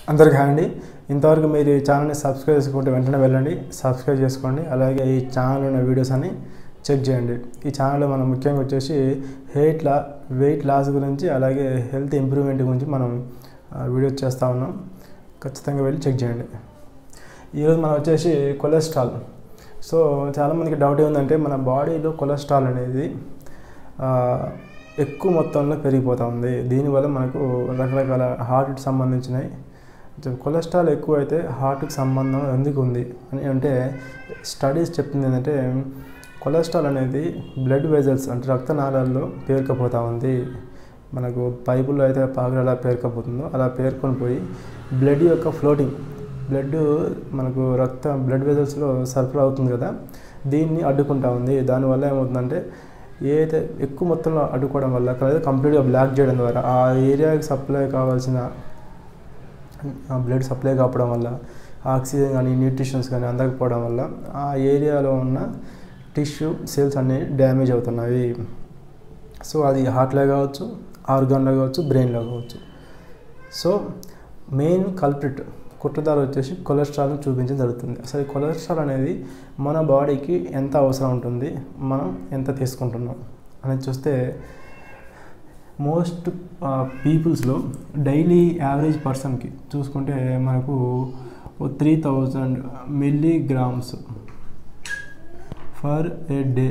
అందరికీ హాయ్ అండి ఇంతవరకు మీరు ఈ ఛానల్ని సబ్స్క్రైబ్ చేసుకుంటే వెంటనే వెళ్ళండి సబ్స్క్రైబ్ చేసుకోండి అలాగే ఈ ఛానల్ ఉన్న వీడియోస్ అన్ని చెక్ చేయండి ఈ ఛానల్లో మనం ముఖ్యంగా వచ్చేసి హెయిట్ లా వెయిట్ లాస్ గురించి అలాగే హెల్త్ ఇంప్రూవ్మెంట్ గురించి మనం ఆ, వీడియోస్ చేస్తూ ఉన్నాం ఖచ్చితంగా వెళ్ళి చెక్ చేయండి ఈరోజు మనం వచ్చేసి కొలెస్ట్రాల్ సో చాలామందికి డౌట్ ఏముందంటే మన బాడీలో కొలెస్ట్రాల్ అనేది ఆ, ఎక్కువ మొత్తంలో పెరిగిపోతూ ఉంది దీనివల్ల మనకు రకరకాల హార్ట్కి సంబంధించినవి కొలెస్ట్రాల్ ఎక్కువ అయితే హార్ట్కి సంబంధం ఎందుకు ఉంది అని అంటే స్టడీస్ చెప్తుంది ఏంటంటే కొలెస్ట్రాల్ అనేది బ్లడ్ వెజల్స్ అంటే రక్తనాళాల్లో పేరుకపోతూ ఉంది మనకు పైపుల్లో అయితే పాకులు ఎలా పేరుకపోతుందో అలా పేర్కొని పోయి బ్లడ్ యొక్క ఫ్లోటింగ్ బ్లడ్ మనకు రక్త బ్లడ్ వెజల్స్లో సరఫరా అవుతుంది కదా దీన్ని అడ్డుకుంటా ఉంది దానివల్ల ఏమవుతుందంటే ఏదైతే ఎక్కువ మొత్తంలో అడ్డుకోవడం వల్ల లేదా కంప్లీట్గా బ్లాక్ చేయడం ద్వారా ఆ ఏరియాకి సప్లై కావాల్సిన బ్లడ్ సప్లై కావడం వల్ల ఆక్సిజన్ కానీ న్యూట్రిషన్స్ కానీ అందకపోవడం వల్ల ఆ ఏరియాలో ఉన్న టిష్యూ సెల్స్ అన్నీ డ్యామేజ్ అవుతున్నాయి సో అది హార్ట్లో కావచ్చు ఆర్గాన్లో కావచ్చు బ్రెయిన్లో కావచ్చు సో మెయిన్ కల్ప్రిట్ కుట్రదారు వచ్చేసి కొలెస్ట్రాల్ని చూపించడం జరుగుతుంది అసలు ఈ కొలెస్ట్రాల్ అనేది మన బాడీకి ఎంత అవసరం ఉంటుంది మనం ఎంత తీసుకుంటున్నాం అనేది చూస్తే మోస్ట్ పీపుల్స్లో డైలీ యావరేజ్ పర్సన్కి చూసుకుంటే మనకు three thousand milligrams for a day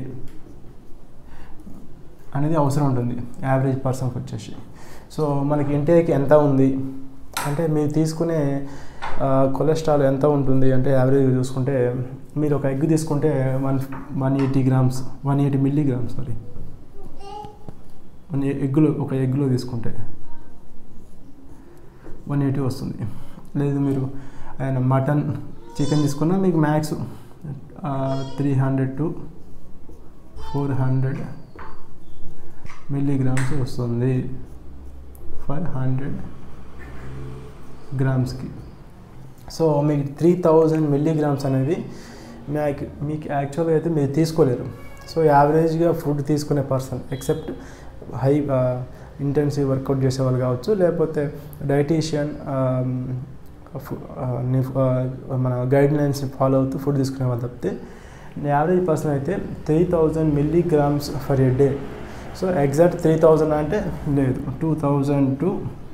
అనేది అవసరం ఉంటుంది యావరేజ్ పర్సన్కి వచ్చేసి సో మనకి ఇంటేక్ ఎంత ఉంది అంటే మీరు తీసుకునే కొలెస్ట్రాల్ ఎంత ఉంటుంది అంటే యావరేజ్ చూసుకుంటే మీరు ఒక ఎగ్ తీసుకుంటే one one eighty grams one eighty milligrams sorry one ఎగ్గులో ఒక ఎగ్గులో తీసుకుంటే వన్ ఎయిటీ వస్తుంది లేదు మీరు ఆయన మటన్ చికెన్ తీసుకున్నా మీకు max three hundred to four hundred milligrams వస్తుంది ఫైవ్ హండ్రెడ్ గ్రామ్స్కి సో మీకు త్రీ థౌజండ్ మిల్లీగ్రామ్స్ అనేది మీకు మీకు యాక్చువల్గా అయితే మీరు తీసుకోలేరు సో యావరేజ్గా ఫుడ్ తీసుకునే person except high intensive workout చేసేవాళ్ళు కావచ్చు లేకపోతే డైటీషియన్ మన గైడ్ లైన్స్ ఫాలో అవుతూ ఫుడ్ తీసుకునే వాళ్ళు తప్పితే యావరేజ్ పర్సన్ అయితే three thousand milligrams for a day so exact three thousand అంటే లేదు two thousand to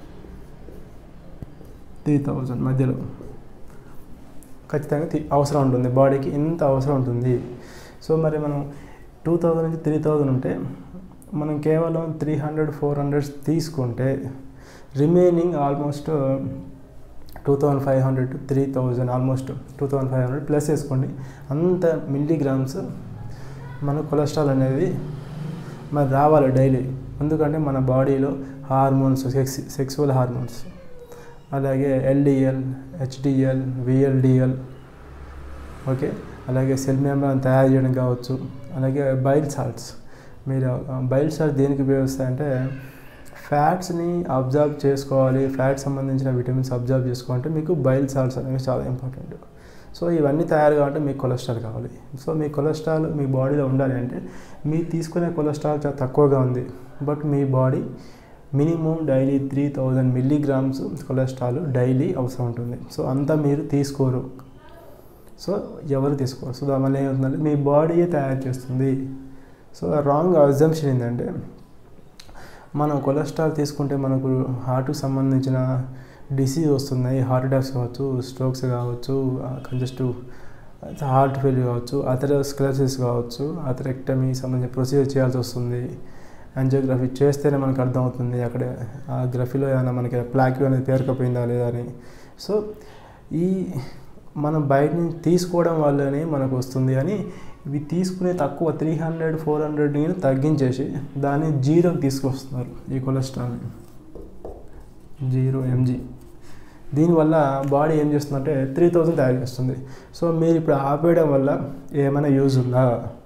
three thousand మధ్యలో ఖచ్చితంగా తీ- అవసరం ఉంటుంది బాడీకి ఇంత అవసరం ఉంటుంది సో మరి మనం టూ థౌజండ్ నుంచి త్రీ థౌజండ్ ఉంటే మనం కేవలం త్రీ హండ్రెడ్ ఫోర్ హండ్రెడ్ తీసుకుంటే remaining almost two thousand five hundred to three thousand almost two thousand five hundred plus వేసుకోండి అంత మిల్లీగ్రామ్స్ మన కొలెస్ట్రాల్ అనేది మరి రావాలి డైలీ ఎందుకంటే మన బాడీలో హార్మోన్స్ సెక్స్ సెక్సువల్ హార్మోన్స్ అలాగే ఎల్డిఎల్ హెచ్డిఎల్ విఎల్డిఎల్ ఓకే అలాగే సెల్ మెంబ్రాన్ తయారు చేయడం కావచ్చు అలాగే బైల్ సాల్ట్స్ మీరు బైల్ సాల్ట్ దేనికి ఉపయోగిస్తాయంటే ఫ్యాట్స్ని అబ్జర్వ్ చేసుకోవాలి ఫ్యాట్ సంబంధించిన విటమిన్స్ అబ్జర్వ్ చేసుకోవాలంటే మీకు బైల్ సాల్ట్స్ అనేవి చాలా ఇంపార్టెంట్ సో ఇవన్నీ తయారు కావాలంటే మీకు కొలెస్ట్రాల్ కావాలి సో మీ కొలెస్ట్రాల్ మీ బాడీలో ఉండాలి అంటే మీరు తీసుకునే కొలెస్ట్రాల్ చాలా తక్కువగా ఉంది బట్ మీ body minimum daily three thousand milligrams cholesterol daily అవసరం ఉంటుంది సో అంతా మీరు తీసుకోరు సో ఎవరు తీసుకోరు సో దానివల్ల ఏమవుతుందంటే మీ బాడీయే తయారు చేస్తుంది సో రాంగ్ అజంప్షన్ ఏంటంటే మనం కొలెస్ట్రాల్ తీసుకుంటే మనకు హార్ట్కి సంబంధించిన డిసీజ్ వస్తున్నాయి హార్ట్ అటాక్స్ కావచ్చు స్ట్రోక్స్ కావచ్చు కంజస్టివ్ హార్ట్ ఫెయిల్ కావచ్చు అథెరోస్క్లసిస్ కావచ్చు అథరెక్టమీ సంబంధించిన ప్రొసీజర్ చేయాల్సి వస్తుంది యాంజియోగ్రఫీ చేస్తేనే మనకు అర్థమవుతుంది అక్కడ ఆ గ్రఫీలో ఏమైనా మనకి ప్లాక్ అనేది పేరుకపోయిందా లేదా అని సో ఈ మనం బయట నుంచి తీసుకోవడం వల్లనే మనకు వస్తుంది అని ఇవి తీసుకునే తక్కువ త్రీ హండ్రెడ్ ఫోర్ హండ్రెడ్ తగ్గించేసి దాన్ని జీరోకి తీసుకొస్తున్నారు ఈ కొలెస్ట్రాల్ని జీరో ఎంజీ దీనివల్ల బాడీ ఏం చేస్తుందంటే త్రీ థౌజండ్ తయారు చేస్తుంది సో మీరు ఇప్పుడు ఆపేయడం వల్ల ఏమైనా యూజ్ ఉందా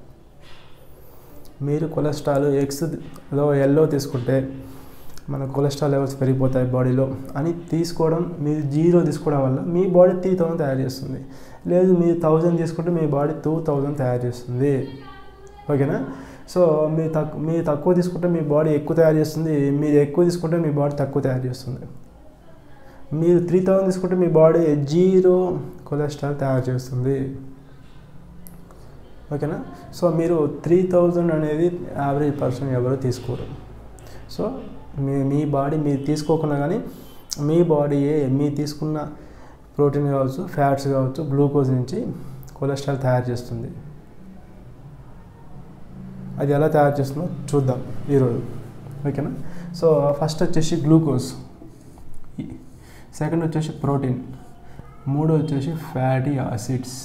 మీరు కొలెస్ట్రాల్ ఎక్స్లో ఎల్లో తీసుకుంటే మన కొలెస్ట్రాల్ లెవెల్స్ పెరిగిపోతాయి బాడీలో అని తీసుకోవడం మీరు జీరో తీసుకోవడం వల్ల మీ బాడీ త్రీ థౌజండ్ తయారు చేస్తుంది లేదు మీరు థౌజండ్ తీసుకుంటే మీ బాడీ టూ థౌజండ్ తయారు చేస్తుంది ఓకేనా సో మీరు తక్కువ మీరు తక్కువ తీసుకుంటే మీ బాడీ ఎక్కువ తయారు చేస్తుంది మీరు ఎక్కువ తీసుకుంటే మీ బాడీ తక్కువ తయారు చేస్తుంది మీరు త్రీ థౌజండ్ తీసుకుంటే మీ బాడీ జీరో కొలెస్ట్రాల్ తయారు చేస్తుంది ఓకేనా సో మీరు త్రీ థౌజండ్ అనేది యావరేజ్ పర్సన్ ఎవరు తీసుకోరు సో మీ మీ బాడీ మీరు తీసుకోకుండా కానీ మీ బాడీయే మీ తీసుకున్న ప్రోటీన్ కావచ్చు ఫ్యాట్స్ కావచ్చు గ్లూకోజ్ నుంచి కొలెస్ట్రాల్ తయారు చేస్తుంది అది ఎలా తయారు చేస్తుందో చూద్దాం ఈరోజు ఓకేనా సో ఫస్ట్ వచ్చేసి గ్లూకోజ్ సెకండ్ వచ్చేసి ప్రోటీన్ మూడో వచ్చేసి ఫ్యాటీ యాసిడ్స్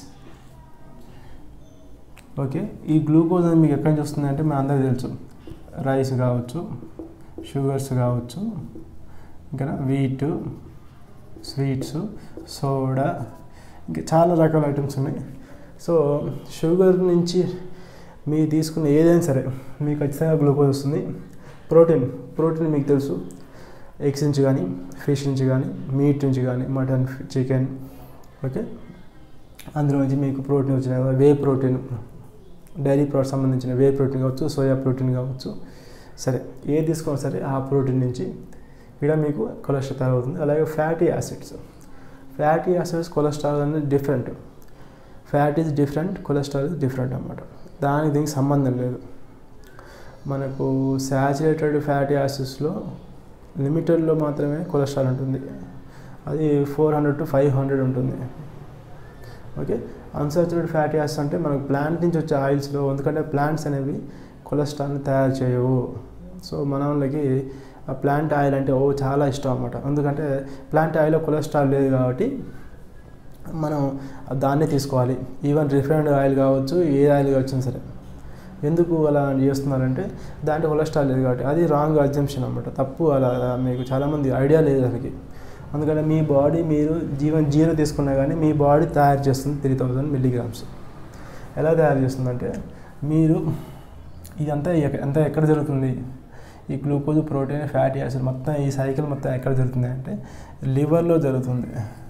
ఓకే ఈ గ్లూకోజ్ అనేది మీకు ఎక్కడి నుంచి వస్తుంది అంటే మన అందరికీ తెలుసు రైస్ కావచ్చు షుగర్స్ కావచ్చు ఇంకా వీట్ స్వీట్స్ సోడా ఇంకా చాలా రకాల ఐటమ్స్ ఉన్నాయి సో షుగర్ నుంచి మీరు తీసుకున్న ఏదైనా సరే మీకు ఖచ్చితంగా గ్లూకోజ్ వస్తుంది ప్రోటీన్ ప్రోటీన్ మీకు తెలుసు ఎగ్స్ నుంచి కానీ ఫిష్ నుంచి కానీ మీట్ నుంచి కానీ మటన్ చికెన్ ఓకే అందులో నుంచి మీకు ప్రోటీన్ వచ్చిన వే ప్రోటీన్ డైరీ ప్రోడక్ట్ సంబంధించిన వే ప్రోటీన్ కావచ్చు సోయా ప్రోటీన్ కావచ్చు సరే ఏది తీసుకున్నా సరే ఆ ప్రోటీన్ నుంచి ఇక్కడ మీకు కొలెస్ట్రాల్ తయారవుతుంది అలాగే fatty acids fatty acids cholesterol అనేది different fat is different cholesterol is different అన్నమాట దానికి దీనికి సంబంధం లేదు మనకు శాచురేటెడ్ ఫ్యాటీ యాసిడ్స్లో లిమిటెడ్లో మాత్రమే కొలెస్ట్రాల్ ఉంటుంది అది four hundred to five hundred ఉంటుంది ఓకే అన్సాచురేటెడ్ ఫ్యాటీ యాసిడ్స్ అంటే మనకు ప్లాంట్ నుంచి వచ్చే ఆయిల్స్లో ఎందుకంటే ప్లాంట్స్ అనేవి కొలెస్ట్రాల్ని తయారు చేయవు సో మన వాళ్ళకి ఆ ప్లాంట్ ఆయిల్ అంటే ఓ చాలా ఇష్టం అనమాట ఎందుకంటే ప్లాంట్ ఆయిల్లో కొలెస్ట్రాల్ లేదు కాబట్టి మనం దాన్నే తీసుకోవాలి ఈవెన్ రిఫైన్డ్ ఆయిల్ కావచ్చు ఏ ఆయిల్ కావచ్చు సరే ఎందుకు అలా చేస్తున్నారంటే దాంట్లో కొలెస్ట్రాల్ లేదు కాబట్టి అది రాంగ్ అజంప్షన్ అనమాట తప్పు అలా మీకు చాలామంది ఐడియా లేదు అసలుకి అందుకని మీ బాడీ మీరు జీవన్ జీరో తీసుకున్నా కానీ మీ బాడీ తయారు చేస్తుంది త్రీ థౌజండ్ మిల్లీగ్రామ్స్ ఎలా తయారు చేస్తుందంటే మీరు ఇదంతా ఎక్క- అంతా ఎక్కడ జరుగుతుంది ఈ గ్లూకోజ్ ప్రోటీన్ ఫ్యాటీ యాసిడ్ మొత్తం ఈ సైకిల్ మొత్తం ఎక్కడ జరుగుతుంది అంటే లివర్లో జరుగుతుంది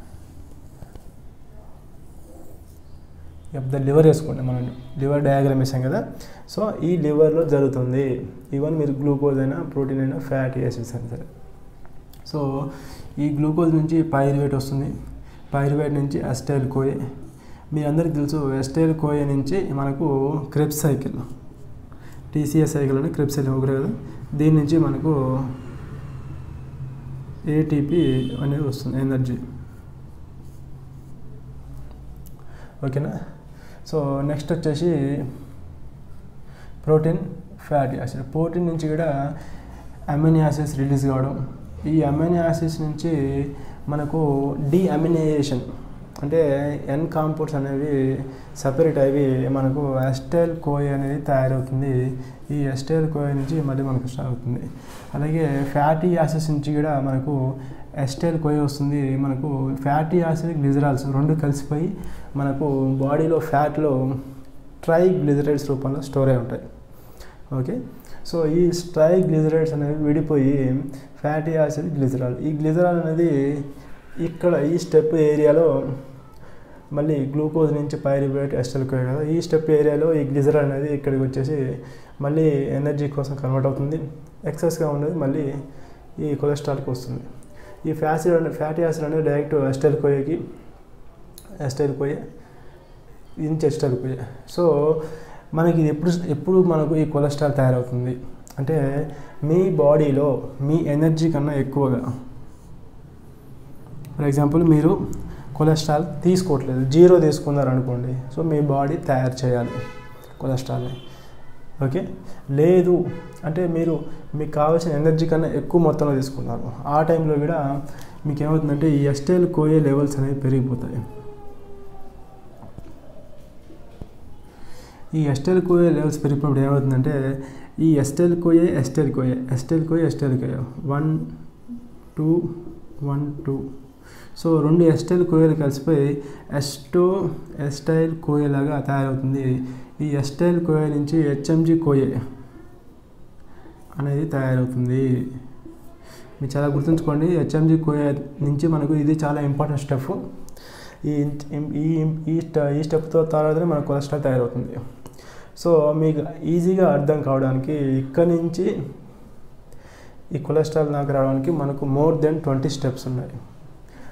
ద లివర్ వేసుకోండి మనం లివర్ డయాగ్రామ్ వేసాం కదా సో ఈ లివర్లో జరుగుతుంది ఈవెన్ మీరు గ్లూకోజ్ అయినా ప్రోటీన్ అయినా ఫ్యాటీ యాసిడ్స్ అయినా సరే సో ఈ గ్లూకోజ్ నుంచి పైరువేట్ వస్తుంది పైరువేట్ నుంచి అస్టైల్ కోయే మీ అందరికీ తెలుసు ఎస్టైల్ కోయే నుంచి మనకు క్రెప్ సైకిల్ టీసీఎస్ సైకిల్ అని క్రెప్ సైకిల్ ఒకటే కదా దీని నుంచి మనకు ఏటీపీ అనేది వస్తుంది ఎనర్జీ ఓకేనా సో నెక్స్ట్ వచ్చేసి ప్రోటీన్ ఫ్యాటీ యాసిడ్ ప్రోటీన్ నుంచి కూడా అమినో యాసిడ్స్ రిలీజ్ కావడం ఈ అమినో యాసిడ్స్ నుంచి మనకు డీఅమినైజేషన్ అంటే ఎన్ కాంపౌండ్స్ అనేవి సపరేట్ అవి మనకు ఎస్టైల్ కోయ్ అనేది తయారవుతుంది ఈ ఎస్టైల్ కోయ్ నుంచి మళ్ళీ మనకు స్టార్ట్ అవుతుంది అలాగే ఫ్యాటీ యాసిడ్స్ నుంచి కూడా మనకు ఎస్టైల్ కోయ్ వస్తుంది మనకు ఫ్యాటీ యాసిడ్ గ్లిజరాల్స్ రెండు కలిసిపోయి మనకు బాడీలో ఫ్యాట్లో ట్రై గ్లిజరైడ్స్ రూపంలో స్టోర్ అయి ఉంటాయి ఓకే సో ఈ ట్రై గ్లిజరైడ్స్ అనేవి విడిపోయి ఫ్యాటీ యాసిడ్ గ్లిజరాల్ ఈ గ్లిజరాల్ అనేది ఇక్కడ ఈ స్టెప్ ఏరియాలో మళ్ళీ గ్లూకోజ్ నుంచి పైరువేట్ ఎస్టల్ కోయ్ కదా ఈ స్టెప్ ఏరియాలో ఈ గ్లిజరాల్ అనేది ఇక్కడికి వచ్చేసి మళ్ళీ ఎనర్జీ కోసం కన్వర్ట్ అవుతుంది ఎక్సెస్గా ఉండేది మళ్ళీ ఈ కొలెస్ట్రాల్కి వస్తుంది ఈ ఫ్యాసిడ్ అనే ఫ్యాటీ యాసిడ్ అనేది డైరెక్ట్ ఎస్టైల్ కోయకి ఎస్టైల్ కోయ నుంచి ఎస్టైల్ కోయ సో మనకి ఇది ఎప్పుడు ఎప్పుడు మనకు ఈ కొలెస్ట్రాల్ తయారవుతుంది అంటే మీ బాడీలో మీ ఎనర్జీ కన్నా ఎక్కువగా ఫర్ ఎగ్జాంపుల్ మీరు కొలెస్ట్రాల్ తీసుకోవట్లేదు జీరో తీసుకున్నారు అనుకోండి సో మీ బాడీ తయారు చేయాలి కొలెస్ట్రాల్ని ఓకే లేదు అంటే మీరు మీకు కావాల్సిన ఎనర్జీ కన్నా ఎక్కువ మొత్తంలో తీసుకున్నారు ఆ టైంలో కూడా మీకు ఏమవుతుందంటే ఈ ఎస్టైల్ కోయే లెవెల్స్ అనేవి పెరిగిపోతాయి ఈ ఎస్టైల్ కోయే లెవెల్స్ పెరిగినప్పుడు ఏమవుతుందంటే ఈ acetyl CoA acetyl CoA acetyl CoA acetyl CoA one two one two so రెండు ఎస్టైల్ కోయలు కలిసిపోయి ఎస్టో ఎస్టైల్ కోయలాగా తయారవుతుంది ఈ ఎస్టైల్ కోయ నుంచి హెచ్ఎంజి కోయే అనేది తయారవుతుంది మీరు చాలా గుర్తుంచుకోండి హెచ్ఎంజి కోయ నుంచి మనకు ఇది చాలా ఇంపార్టెంట్ స్టెప్ ఈ ఈ ఈ స్ట- ఈ స్టెప్తో తర్వాతనే మన కొలెస్ట్రాల్ తయారవుతుంది సో మీకు ఈజీగా అర్థం కావడానికి ఇక్కడ నుంచి ఈ కొలెస్ట్రాల్ నాకు రావడానికి మనకు మోర్ దెన్ ట్వంటీ స్టెప్స్ ఉన్నాయి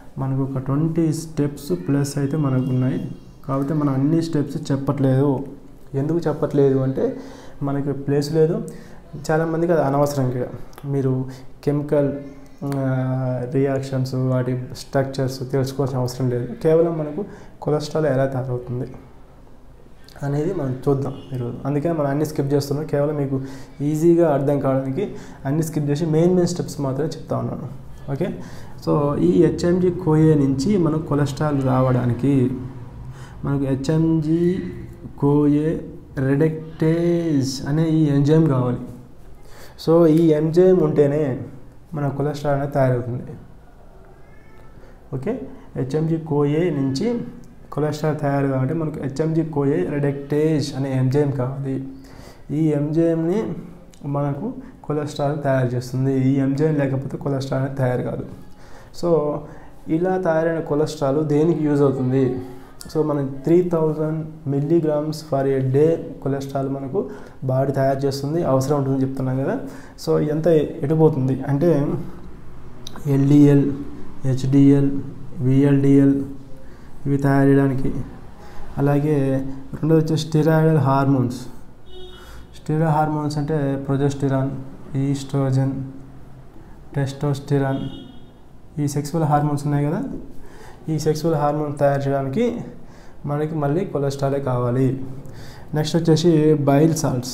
మనకు ఒక ట్వంటీ స్టెప్స్ ప్లస్ అయితే మనకు ఉన్నాయి కాకపోతే మనం అన్ని స్టెప్స్ చెప్పట్లేదు ఎందుకు చెప్పట్లేదు అంటే మనకి ప్లేస్ లేదు చాలామందికి అది అనవసరం ఇక్కడ మీరు కెమికల్ రియాక్షన్స్ వాటి స్ట్రక్చర్స్ తెలుసుకోవాల్సిన అవసరం లేదు కేవలం మనకు కొలెస్ట్రాల్ ఎలా తయారవుతుంది అనేది మనం చూద్దాం ఈరోజు అందుకని మనం అన్ని స్కిప్ చేస్తున్నాం కేవలం మీకు ఈజీగా అర్థం కావడానికి అన్ని స్కిప్ చేసి మెయిన్ మెయిన్ స్టెప్స్ మాత్రమే చెప్తా ఉన్నాను ఓకే సో ఈ హెచ్ఎంజి కోఏ నుంచి మనకు కొలెస్ట్రాల్ రావడానికి మనకు హెచ్ఎంజి కోఏ రెడెక్టేజ్ అనే ఈ ఎంజైమ్ కావాలి సో ఈ ఎంజైమ్ ఉంటేనే మన కొలెస్ట్రాల్ అనేది తయారవుతుంది ఓకే హెచ్ఎంజి కోఏ నుంచి కొలెస్ట్రాల్ తయారు కాబట్టి మనకు హెచ్ఎంజి కోఏ రెడెక్టేజ్ అనే ఎంజైమ్ కావాలి ఈ ఎంజైమ్ని మనకు కొలెస్ట్రాల్ తయారు చేస్తుంది ఈ ఎంజైమ్ లేకపోతే కొలెస్ట్రాల్ అనేది తయారు కాదు సో ఇలా తయారైన కొలెస్ట్రాల్ దేనికి యూజ్ అవుతుంది సో మనం three thousand milligrams for a day cholesterol మనకు బాడీ తయారు చేస్తుంది అవసరం ఉంటుందని చెప్తున్నాం కదా సో ఎంత ఎటుపోతుంది అంటే ఎల్డిఎల్ హెచ్డిఎల్ విఎల్డిఎల్ ఇవి తయారు చేయడానికి అలాగే రెండోది వచ్చి స్టిరాయిడల్ హార్మోన్స్ స్టిరాయిడ్ హార్మోన్స్ అంటే ప్రొజెస్టిరాన్ ఈస్ట్రోజన్ టెస్టోస్టిరాన్ ఈ సెక్సువల్ హార్మోన్స్ ఉన్నాయి కదా ఈ సెక్సువల్ హార్మోన్ తయారు చేయడానికి మనకి మళ్ళీ కొలెస్ట్రాలే కావాలి నెక్స్ట్ వచ్చేసి బైల్ సాల్ట్స్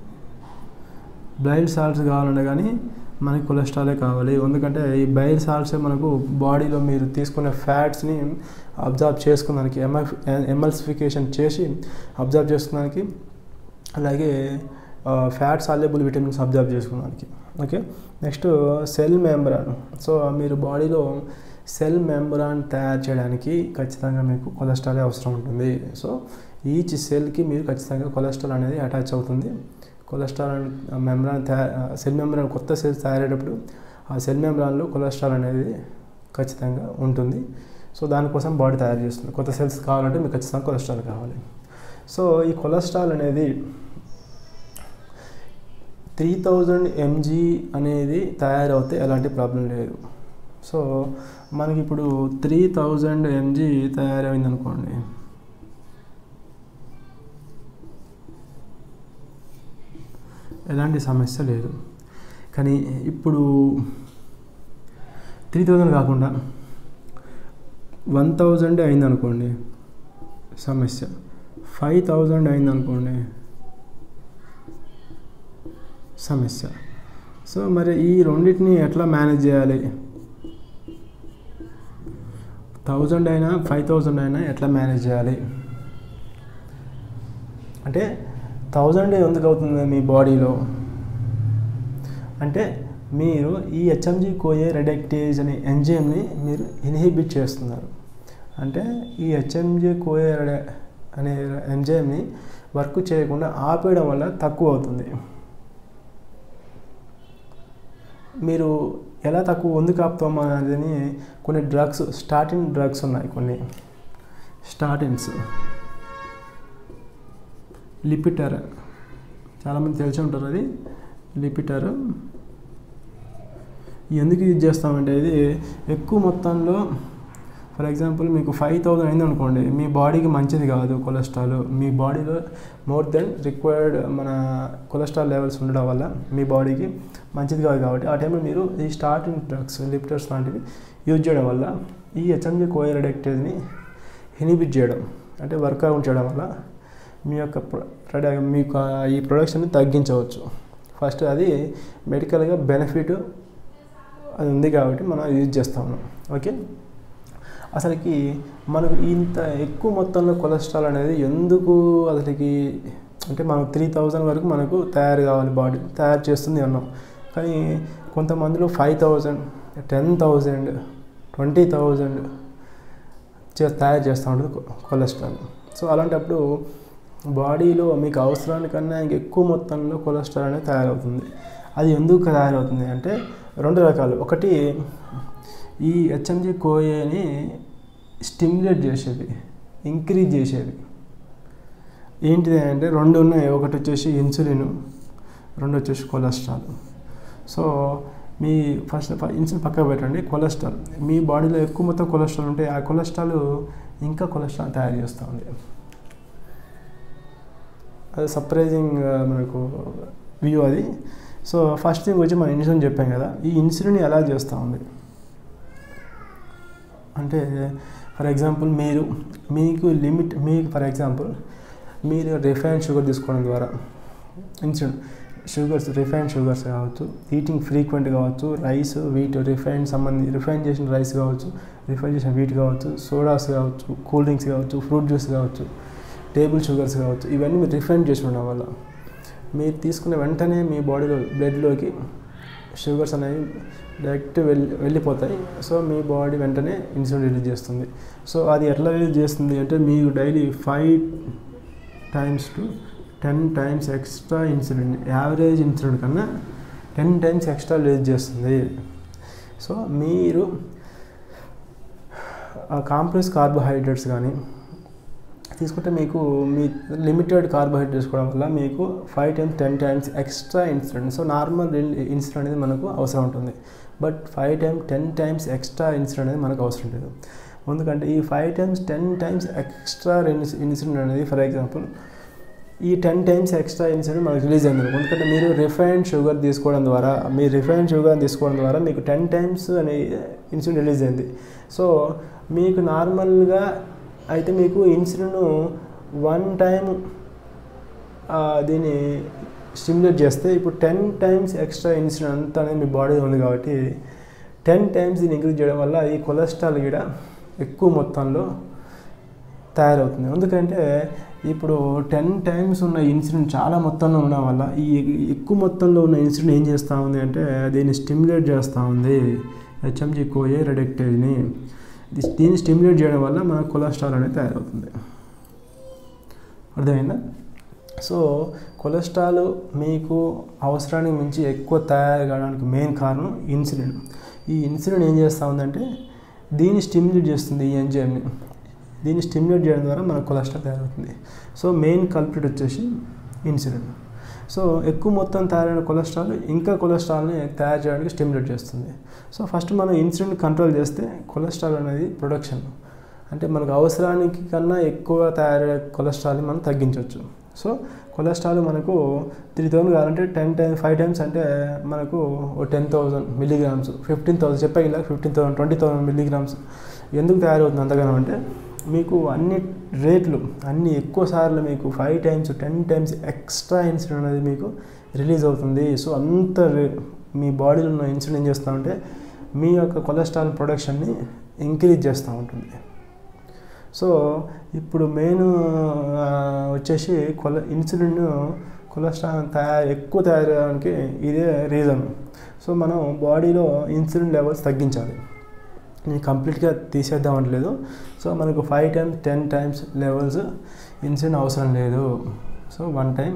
బైల్ సాల్ట్స్ కావాలంటే కానీ మనకి కొలెస్ట్రాలే కావాలి ఎందుకంటే ఈ బైల్ సాల్ట్సే మనకు బాడీలో మీరు తీసుకునే ఫ్యాట్స్ని అబ్జర్వ్ చేసుకున్నానికి ఎంఎఫ్ ఎమల్సిఫికేషన్ చేసి అబ్జర్వ్ చేసుకున్నానికి అలాగే ఫ్యాట్ సాల్యబుల్ విటమిన్స్ అబ్జర్వ్ చేసుకున్నానికి okay next cell membrane so మీరు బాడీలో సెల్ మెంబ్రాన్ తయారు చేయడానికి ఖచ్చితంగా మీకు కొలెస్ట్రాల్ అవసరం ఉంటుంది సో ఈచ్ సెల్కి మీరు ఖచ్చితంగా కొలెస్ట్రాల్ అనేది అటాచ్ అవుతుంది కొలెస్ట్రాల్ మెంబ్రాన్ తయారు సెల్ మెంబ్రాన్ కొత్త సెల్స్ తయారయ్యేటప్పుడు ఆ సెల్ మెంబ్రాన్లో కొలెస్ట్రాల్ అనేది ఖచ్చితంగా ఉంటుంది సో దానికోసం బాడీ తయారు చేస్తుంది కొత్త సెల్స్ కావాలంటే మీకు ఖచ్చితంగా కొలెస్ట్రాల్ కావాలి సో ఈ కొలెస్ట్రాల్ అనేది త్రీ థౌజండ్ ఎంజీ అనేది తయారవుతే ఎలాంటి ప్రాబ్లం లేదు సో మనకి ఇప్పుడు త్రీ థౌజండ్ ఎంజీ తయారైంది అనుకోండి ఎలాంటి సమస్య లేదు కానీ ఇప్పుడు త్రీ థౌజండ్ కాకుండా వన్ థౌజండ్ అయింది అనుకోండి సమస్య ఫైవ్ థౌజండ్ అయింది అనుకోండి సమస్య సో మరి ఈ రెండింటిని ఎట్లా మేనేజ్ చేయాలి థౌజండ్ అయినా ఫైవ్ థౌజండ్ అయినా ఎట్లా మేనేజ్ చేయాలి అంటే థౌజండ్ ఎందుకు అవుతుంది మీ బాడీలో అంటే మీరు ఈ హెచ్ఎంజీ కోయే రెడెక్టేజ్ అనే ఎంజైమ్ని మీరు ఇన్హిబిట్ చేస్తున్నారు అంటే ఈ హెచ్ఎంజీ కోయే రెడ అనే ఎంజైమ్ని వర్క్ చేయకుండా ఆపేయడం వల్ల తక్కువ అవుతుంది మీరు ఎలా తక్కువ ఎందుకు ఆపుతాం అనేది కొన్ని డ్రగ్స్ స్టార్టింగ్ డ్రగ్స్ ఉన్నాయి కొన్ని స్టార్టిన్స్ లిపిటర్ చాలామంది తెలిసి ఉంటారు అది లిపిటర్ ఎందుకు యూజ్ చేస్తామంటే ఇది ఎక్కువ మొత్తంలో ఫర్ ఎగ్జాంపుల్ మీకు ఫైవ్ థౌజండ్ అయింది అనుకోండి మీ బాడీకి మంచిది కాదు కొలెస్ట్రాల్ మీ బాడీలో మోర్ దెన్ రిక్వైర్డ్ మన కొలెస్ట్రాల్ లెవెల్స్ ఉండడం వల్ల మీ బాడీకి మంచిది కాదు కాబట్టి ఆ టైంలో మీరు ఈ స్టార్టింగ్ డ్రగ్స్ లిప్టర్స్ లాంటివి యూజ్ చేయడం వల్ల ఈ హెచ్ఎంజీ కోయరెడెక్టేజ్ని ఇనిబిట్ చేయడం అంటే వర్కౌట్ చేయడం వల్ల మీ యొక్క మీకు ఈ ప్రొడక్షన్ని తగ్గించవచ్చు ఫస్ట్ అది మెడికల్గా బెనిఫిట్ అది ఉంది కాబట్టి మనం యూజ్ చేస్తా ఉన్నాం ఓకే అసలుకి మనకు ఇంత ఎక్కువ మొత్తంలో కొలెస్ట్రాల్ అనేది ఎందుకు అసలుకి అంటే మనకు త్రీ థౌజండ్ వరకు మనకు తయారు కావాలి బాడీ తయారు చేస్తుంది అన్నాం కానీ కొంతమందిలో five thousand ten thousand twenty thousand చే తయారు చేస్తూ ఉంటుంది కొలెస్ట్రాల్ సో అలాంటప్పుడు బాడీలో మీకు అవసరానికన్నా ఇంక ఎక్కువ మొత్తంలో కొలెస్ట్రాల్ అనేది తయారవుతుంది అది ఎందుకు తయారవుతుంది అంటే రెండు రకాలు ఒకటి ఈ హెచ్ఎంజీ కోఏని స్టిమ్యులేట్ చేసేది ఇంక్రీజ్ చేసేది ఏంటిది అంటే రెండు ఉన్నాయి ఒకటి వచ్చేసి ఇన్సులిన్ రెండు వచ్చేసి కొలెస్ట్రాల్ సో మీ ఫస్ట్ ఇన్సులిన్ పక్కకు పెట్టండి కొలెస్ట్రాల్ మీ బాడీలో ఎక్కువ మొత్తం కొలెస్ట్రాల్ ఉంటే ఆ కొలెస్ట్రాల్ ఇంకా కొలెస్ట్రాల్ తయారు చేస్తూ ఉంది అది సర్ప్రైజింగ్ మనకు వ్యూ అది సో ఫస్ట్ థింగ్ వచ్చి మన ఇన్సులిన్ చెప్పాం కదా ఈ ఇన్సులిన్ ఎలా చేస్తూ ఉంది అంటే ఫర్ ఎగ్జాంపుల్ మీరు మీకు లిమిట్ మీకు ఫర్ ఎగ్జాంపుల్ మీరు రిఫైన్డ్ షుగర్ తీసుకోవడం ద్వారా ఇన్సులిన్ షుగర్స్ రిఫైన్డ్ షుగర్స్ కావచ్చు ఈటింగ్ ఫ్రీక్వెంట్ కావచ్చు రైస్ వీట్ రిఫైన్ సంబంధించి రిఫైన్ చేసిన రైస్ కావచ్చు రిఫైన్ చేసిన వీట్ కావచ్చు సోడాస్ కావచ్చు కూల్ డ్రింక్స్ కావచ్చు ఫ్రూట్ జ్యూస్ కావచ్చు టేబుల్ షుగర్స్ కావచ్చు ఇవన్నీ మీరు రిఫైన్ చేసి ఉండడం వల్ల మీరు తీసుకున్న వెంటనే మీ బాడీలో బ్లడ్లోకి షుగర్స్ అనేవి డైరెక్ట్ వెళ్ళి వెళ్ళిపోతాయి సో మీ బాడీ వెంటనే ఇన్సులిన్ రిలీజ్ చేస్తుంది సో అది ఎట్లా రిలీజ్ చేస్తుంది అంటే మీకు daily five times to ten times extra insulin average insulin కన్నా టెన్ టైమ్స్ ఎక్స్ట్రా రిలీజ్ చేస్తుంది సో మీరు కాంప్లెక్స్ కార్బోహైడ్రేట్స్ కానీ తీసుకుంటే మీకు మీ లిమిటెడ్ కార్బోహైడ్రేట్స్ కూడా వల్ల మీకు five times ten times extra insulin so normal insulin అనేది మనకు అవసరం ఉంటుంది but five times ten times extra insulin అనేది మనకు అవసరం లేదు ఎందుకంటే ఈ five times ten times extra insulin అనేది ఫర్ ఎగ్జాంపుల్ ఈ టెన్ టైమ్స్ ఎక్స్ట్రా ఇన్సులిన్ మనకు రిలీజ్ అయింది ఎందుకంటే మీరు రిఫైన్డ్ షుగర్ తీసుకోవడం ద్వారా మీ రిఫైన్డ్ షుగర్ తీసుకోవడం ద్వారా మీకు టెన్ టైమ్స్ అనే ఇన్సులిన్ రిలీజ్ అయింది సో మీకు నార్మల్గా అయితే మీకు ఇన్సులిన్ వన్ టైం దీన్ని స్టిమ్యులేట్ చేస్తే ఇప్పుడు టెన్ టైమ్స్ ఎక్స్ట్రా ఇన్సులిన్ అంతా అనేది మీ బాడీలో ఉంది కాబట్టి టెన్ టైమ్స్ దీన్ని ఇంక్రీజ్ చేయడం వల్ల ఈ కొలెస్ట్రాల్ కూడా ఎక్కువ మొత్తంలో తయారవుతుంది ఎందుకంటే ఇప్పుడు టెన్ టైమ్స్ ఉన్న ఇన్సులిన్ చాలా మొత్తంలో ఉండడం వల్ల ఈ ఎక్కువ మొత్తంలో ఉన్న ఇన్సులిన్ ఏం చేస్తూ ఉంది అంటే దీన్ని స్టిమ్యులేట్ చేస్తూ ఉంది హెచ్ఎంజీ కోఏ రెడక్టేజ్ని దీన్ని స్టిమ్యులేట్ చేయడం వల్ల మన కొలెస్ట్రాల్ అనేది తయారవుతుంది అర్థమైందా సో కొలెస్ట్రాల్ మీకు అవసరానికి మించి ఎక్కువ తయారు కావడానికి మెయిన్ కారణం ఇన్సులిన్ ఈ ఇన్సులిన్ ఏం చేస్తూ ఉందంటే దీన్ని స్టిమ్యులేట్ చేస్తుంది ఈ ఎంజైమ్ని దీన్ని స్టిమ్యులేట్ చేయడం ద్వారా మన కొలెస్ట్రాల్ తయారవుతుంది సో మెయిన్ కల్ప్రిట్ వచ్చేసి ఇన్సులిన్ సో ఎక్కువ మొత్తం తయారైన కొలెస్ట్రాల్ ఇంకా కొలెస్ట్రాల్ని తయారు చేయడానికి స్టిమ్యులేట్ చేస్తుంది సో ఫస్ట్ మనం ఇన్సులిన్ కంట్రోల్ చేస్తే కొలెస్ట్రాల్ అనేది ప్రొడక్షన్ అంటే మనకు అవసరానికి కన్నా ఎక్కువ తయారయ్యే కొలెస్ట్రాల్ని మనం తగ్గించవచ్చు సో కొలెస్ట్రాల్ మనకు త్రీ థౌసండ్ కావాలంటే టెన్ టైమ్ ఫైవ్ టైమ్స్ అంటే మనకు ఓ ten thousand milligrams fifteen thousand చెప్పే ఇలా fifteen thousand twenty thousand milligrams ఎందుకు తయారవుతుంది అంతగానో అంటే మీకు అన్ని రేట్లు అన్ని ఎక్కువ సార్లు మీకు five times ten times extra insulin అనేది మీకు రిలీజ్ అవుతుంది సో అంత మీ బాడీలో ఉన్న ఇన్సులిన్ ఏం చేస్తూ ఉంటే మీ యొక్క కొలెస్ట్రాల్ ప్రొడక్షన్ని ఇంక్రీజ్ చేస్తూ ఉంటుంది సో ఇప్పుడు మెయిన్ వచ్చేసి కొల ఇన్సులిన్ కొలెస్ట్రాల్ తయారు ఎక్కువ తయారవడానికి ఇదే రీజన్ సో మనం బాడీలో ఇన్సులిన్ లెవెల్స్ తగ్గించాలి నేను కంప్లీట్గా తీసేద్దాం అనట్లేదు సో మనకు five times ten times levels insulin అవసరం లేదు సో వన్ టైం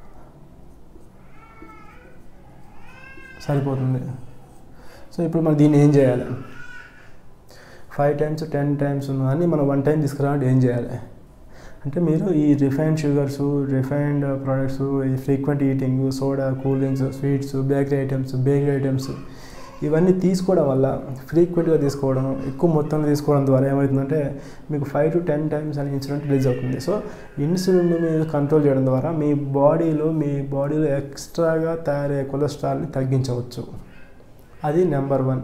సరిపోతుంది సో ఇప్పుడు మనం దీన్ని ఏం చేయాలి ఫైవ్ టైమ్స్ టెన్ టైమ్స్ ఉన్నదాన్ని మనం వన్ టైం తీసుకురావాలంటే ఏం చేయాలి అంటే మీరు ఈ రిఫైన్డ్ షుగర్స్ రిఫైన్డ్ ప్రోడక్ట్స్ ఈ frequent eating soda cool drinks sweets bakery items bakery items ఇవన్నీ తీసుకోవడం వల్ల ఫ్రీక్వెంట్గా తీసుకోవడం ఎక్కువ మొత్తంలో తీసుకోవడం ద్వారా ఏమవుతుందంటే మీకు ఫైవ్ టు టెన్ టైమ్స్ అని ఇన్సులిన్ రిలీజ్ అవుతుంది సో ఇన్సులిన్ మీరు కంట్రోల్ చేయడం ద్వారా మీ బాడీలో మీ బాడీలో ఎక్స్ట్రాగా తయారయ్యే కొలెస్ట్రాల్ని తగ్గించవచ్చు అది నెంబర్ వన్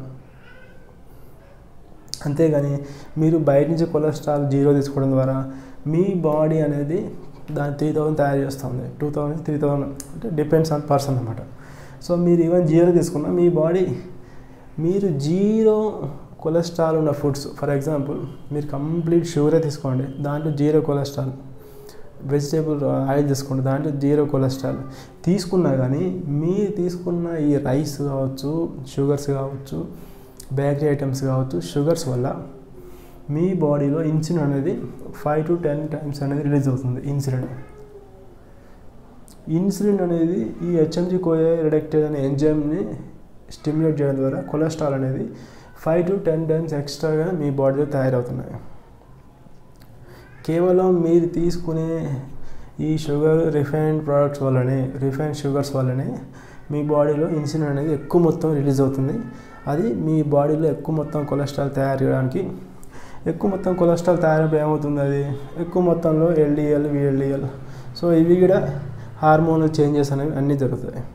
అంతేగాని మీరు బయట నుంచి కొలెస్ట్రాల్ జీరో తీసుకోవడం ద్వారా మీ బాడీ అనేది దాని త్రీ థౌసండ్ తయారు చేస్తుంది టూ థౌసండ్ త్రీ థౌసండ్ అంటే డిపెండ్స్ ఆన్ పర్సన్ అనమాట సో మీరు ఈవెన్ జీరో తీసుకున్నా మీ బాడీ మీరు జీరో కొలెస్ట్రాల్ ఉన్న ఫుడ్స్ ఫర్ ఎగ్జాంపుల్ మీరు కంప్లీట్ షుగరే తీసుకోండి దాంట్లో జీరో కొలెస్ట్రాల్ వెజిటేబుల్ ఆయిల్ తీసుకోండి దాంట్లో జీరో కొలెస్ట్రాల్ తీసుకున్నా కానీ మీరు తీసుకున్న ఈ రైస్ కావచ్చు షుగర్స్ కావచ్చు బేకరీ ఐటమ్స్ కావచ్చు షుగర్స్ వల్ల మీ బాడీలో ఇన్సులిన్ అనేది ఫైవ్ టు టెన్ టైమ్స్ అనేది రిలీజ్ అవుతుంది ఇన్సులిన్ ఇన్సులిన్ అనేది ఈ హెచ్ఎంజీ కోయే రిడక్టేజ్ అనే ఎంజైమ్ని స్టిమ్యులేట్ చేయడం ద్వారా కొలెస్ట్రాల్ అనేది ఫైవ్ టు టెన్ టైమ్స్ ఎక్స్ట్రాగా మీ బాడీలో తయారవుతున్నాయి కేవలం మీరు తీసుకునే ఈ షుగర్ రిఫైన్డ్ ప్రోడక్ట్స్ వల్లనే రిఫైన్డ్ షుగర్స్ వల్లనే మీ బాడీలో ఇన్సులిన్ అనేది ఎక్కువ మొత్తం రిలీజ్ అవుతుంది అది మీ బాడీలో ఎక్కువ మొత్తం కొలెస్ట్రాల్ తయారు చేయడానికి ఎక్కువ మొత్తం కొలెస్ట్రాల్ తయారైపోయి ఏమవుతుంది అది ఎక్కువ మొత్తంలో ఎల్డిఎల్ విఎల్డిఎల్ సో ఇవి కూడా హార్మోనల్ చేంజెస్ అనేవి అన్నీ జరుగుతాయి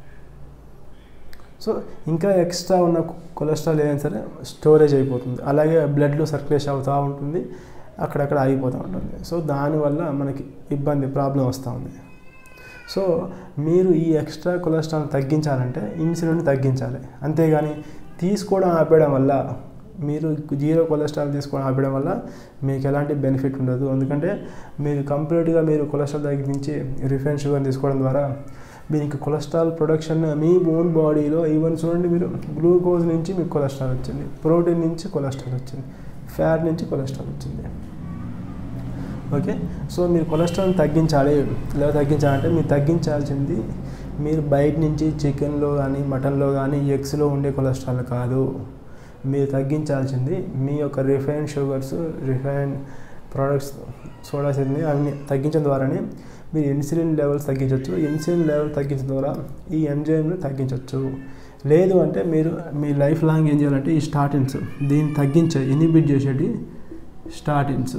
సో ఇంకా ఎక్స్ట్రా ఉన్న కొలెస్ట్రాల్ ఏదైనా సరే స్టోరేజ్ అయిపోతుంది అలాగే బ్లడ్లో సర్క్యులేషన్ అవుతూ ఉంటుంది అక్కడక్కడ ఆగిపోతూ ఉంటుంది సో దానివల్ల మనకి ఇబ్బంది ప్రాబ్లం వస్తూ ఉంది సో మీరు ఈ ఎక్స్ట్రా కొలెస్ట్రాల్ తగ్గించాలంటే ఇన్సులిన్ తగ్గించాలి అంతేగాని తీసుకోవడం ఆపేయడం వల్ల మీరు జీరో కొలెస్ట్రాల్ తీసుకోవడం ఆపేయడం వల్ల మీకు ఎలాంటి బెనిఫిట్ ఉండదు ఎందుకంటే మీరు కంప్లీట్గా మీరు కొలెస్ట్రాల్ తగ్గించి రిఫైన్ షుగర్ తీసుకోవడం ద్వారా మీకు కొలెస్ట్రాల్ ప్రొడక్షన్ మీ ఓన్ బాడీలో ఈవెన్ చూడండి మీరు గ్లూకోజ్ నుంచి మీకు కొలెస్ట్రాల్ వచ్చింది ప్రోటీన్ నుంచి కొలెస్ట్రాల్ వచ్చింది ఫ్యాట్ నుంచి కొలెస్ట్రాల్ వచ్చింది ఓకే సో మీరు కొలెస్ట్రాల్ తగ్గించాలి లేదా తగ్గించాలంటే మీరు తగ్గించాల్సింది మీరు బయట నుంచి చికెన్లో కానీ మటన్లో కానీ ఎగ్స్లో ఉండే కొలెస్ట్రాల్ కాదు మీరు తగ్గించాల్సింది మీ యొక్క refine sugars refine products soda సిడ్ని అన్ని తగ్గించడం ద్వారానే మీరు ఇన్సులిన్ లెవెల్స్ తగ్గించవచ్చు ఇన్సులిన్ లెవెల్ తగ్గించడం ద్వారా ఈ ఎంజైమ్ని తగ్గించవచ్చు లేదు అంటే మీరు మీ లైఫ్ లాంగ్ ఏం చేయాలంటే ఈ స్టార్టిన్స్ దీన్ని తగ్గించే ఇనిబిట్ చేసేటి స్టార్టిన్స్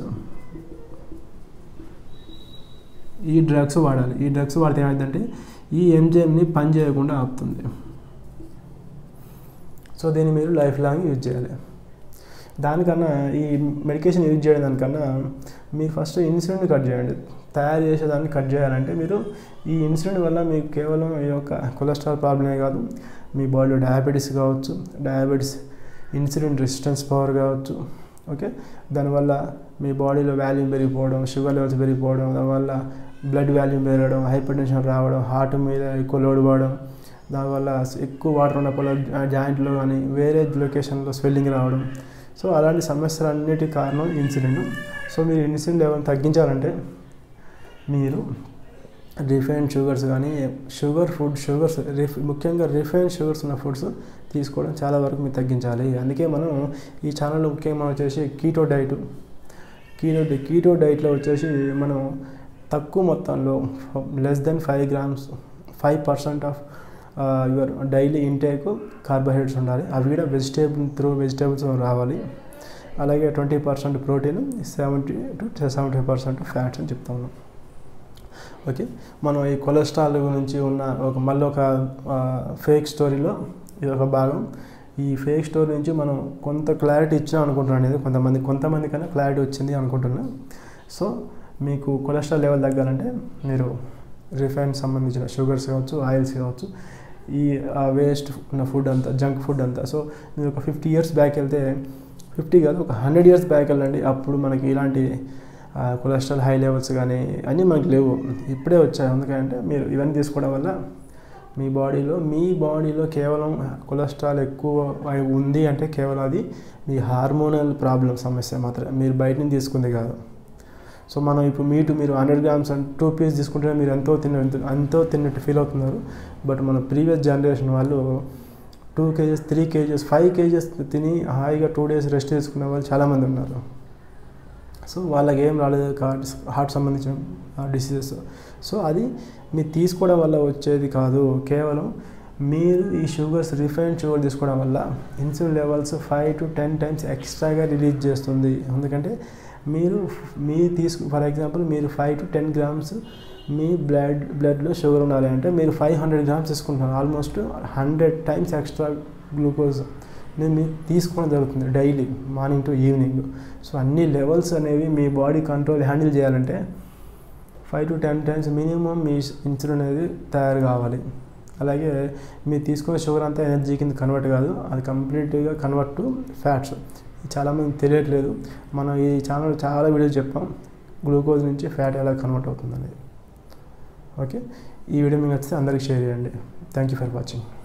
ఈ డ్రగ్స్ వాడాలి ఈ డ్రగ్స్ వాడితే ఏమైందంటే ఈ ఎంజైమ్ని పని చేయకుండా ఆపుతుంది సో దీన్ని మీరు లైఫ్ లాంగ్ యూజ్ చేయాలి దానికన్నా ఈ మెడికేషన్ యూజ్ చేయడం దానికన్నా మీరు ఫస్ట్ ఇన్సులిన్ కట్ చేయండి తయారు చేసేదాన్ని కట్ చేయాలంటే మీరు ఈ ఇన్సులిన్ వల్ల మీకు కేవలం ఈ యొక్క కొలెస్ట్రాల్ ప్రాబ్లమే కాదు మీ బాడీలో డయాబెటీస్ కావచ్చు డయాబెటీస్ ఇన్సులిన్ రెసిస్టెన్స్ పవర్ కావచ్చు ఓకే దానివల్ల మీ బాడీలో వాల్యూమ్ పెరిగిపోవడం షుగర్ లెవెల్స్ పెరిగిపోవడం దానివల్ల బ్లడ్ వాల్యూమ్ పెరగడం హైపర్ టెన్షన్ రావడం హార్ట్ మీద ఎక్కువ లోడ్ పడడం దానివల్ల ఎక్కువ వాటర్ ఉన్నప్పుడు జాయింట్లో కానీ వేరే లొకేషన్లో స్వెల్లింగ్ రావడం సో అలాంటి సమస్యలన్నిటి కారణం ఇన్సులిన్ సో మీరు ఇన్సులిన్ లెవెల్ తగ్గించాలంటే మీరు రిఫైన్ షుగర్స్ కానీ షుగర్ ఫుడ్ షుగర్స్ రిఫ్ ముఖ్యంగా రిఫైన్ షుగర్స్ ఉన్న ఫుడ్స్ తీసుకోవడం చాలా వరకు మీరు తగ్గించాలి అందుకే మనం ఈ ఛానల్లో ముఖ్యంగా మనం వచ్చేసి కీటో డైట్ కీటో కీటో డైట్లో వచ్చేసి మనం తక్కువ మొత్తంలో less than five grams five percent of your daily intake carbohydrates ఉండాలి అవి కూడా వెజిటేబుల్ త్రూ వెజిటేబుల్స్ రావాలి అలాగే twenty percent protein seventy to seventy percent fats అని చెప్తా ఉన్నాం ఓకే మనం ఈ కొలెస్ట్రాల్ గురించి ఉన్న ఒక మళ్ళీ ఒక ఫేక్ స్టోరీలో ఇది ఒక భాగం ఈ ఫేక్ స్టోరీ నుంచి మనం కొంత క్లారిటీ ఇచ్చాం అనుకుంటున్నాను అనేది కొంతమంది కొంతమంది కన్నా క్లారిటీ వచ్చింది అనుకుంటున్నా సో మీకు కొలెస్ట్రాల్ లెవెల్ తగ్గాలంటే మీరు రిఫైన్ సంబంధించిన షుగర్స్ కావచ్చు ఆయిల్స్ కావచ్చు ఈ వేస్ట్ ఉన్న ఫుడ్ అంతా జంక్ ఫుడ్ అంతా సో మీరు ఒక ఫిఫ్టీ ఇయర్స్ బ్యాక్ వెళ్తే ఫిఫ్టీ కాదు ఒక హండ్రెడ్ ఇయర్స్ బ్యాక్ వెళ్ళండి అప్పుడు మనకి ఇలాంటి కొలెస్ట్రాల్ హై లెవెల్స్ కానీ అన్నీ మనకి లేవు ఇప్పుడే వచ్చాయి ఎందుకంటే మీరు ఇవన్నీ తీసుకోవడం వల్ల మీ బాడీలో మీ బాడీలో కేవలం కొలెస్ట్రాల్ ఎక్కువ ఉంది అంటే కేవలం అది మీ హార్మోనల్ ప్రాబ్లం సమస్య మాత్రమే మీరు బయట నుంచి తీసుకుంది కాదు సో మనం ఇప్పుడు మీటు మీరు hundred grams and two piece తీసుకుంటే మీరు ఎంతో తిన్న ఎంతో తిన్నట్టు ఫీల్ అవుతున్నారు బట్ మన ప్రీవియస్ జనరేషన్ వాళ్ళు two kgs three kgs five kgs తిని హాయిగా టూ డేస్ రెస్ట్ తీసుకునే వాళ్ళు చాలామంది ఉన్నారు సో వాళ్ళకి ఏం రాలేదు హార్ట్ హార్ట్ సంబంధించిన డిసీజెస్ సో అది మీరు తీసుకోవడం వల్ల వచ్చేది కాదు కేవలం మీరు ఈ షుగర్స్ రిఫైన్డ్ షుగర్ తీసుకోవడం వల్ల insulin levels five to ten times ఎక్స్ట్రాగా రిలీజ్ చేస్తుంది ఎందుకంటే మీరు మీ తీసుకు ఫర్ ఎగ్జాంపుల్ మీరు ఫైవ్ టు టెన్ గ్రామ్స్ మీ బ్లడ్ బ్లడ్లో షుగర్ ఉండాలి అంటే మీరు ఫైవ్ హండ్రెడ్ గ్రామ్స్ తీసుకుంటున్నారు almost hundred times extra glucose నేను మీరు తీసుకోవడం జరుగుతుంది daily morning to evening so అన్ని లెవెల్స్ అనేవి మీ బాడీ కంట్రోల్ హ్యాండిల్ చేయాలంటే five to ten times minimum మీ ఇన్సులిన్ అనేది తయారు కావాలి అలాగే మీరు తీసుకునే షుగర్ అంతా ఎనర్జీ కింద కన్వర్ట్ కాదు అది కంప్లీట్గా కన్వర్ట్ టు ఫ్యాట్స్ చాలామంది తెలియట్లేదు మనం ఈ ఛానల్ చాలా వీడియోస్ చెప్పాం గ్లూకోజ్ నుంచి ఫ్యాట్ ఎలా కన్వర్ట్ అవుతుంది అనేది ఓకే ఈ వీడియో మీకు నచ్చితే అందరికి షేర్ చేయండి థ్యాంక్ యూ ఫర్ వాచింగ్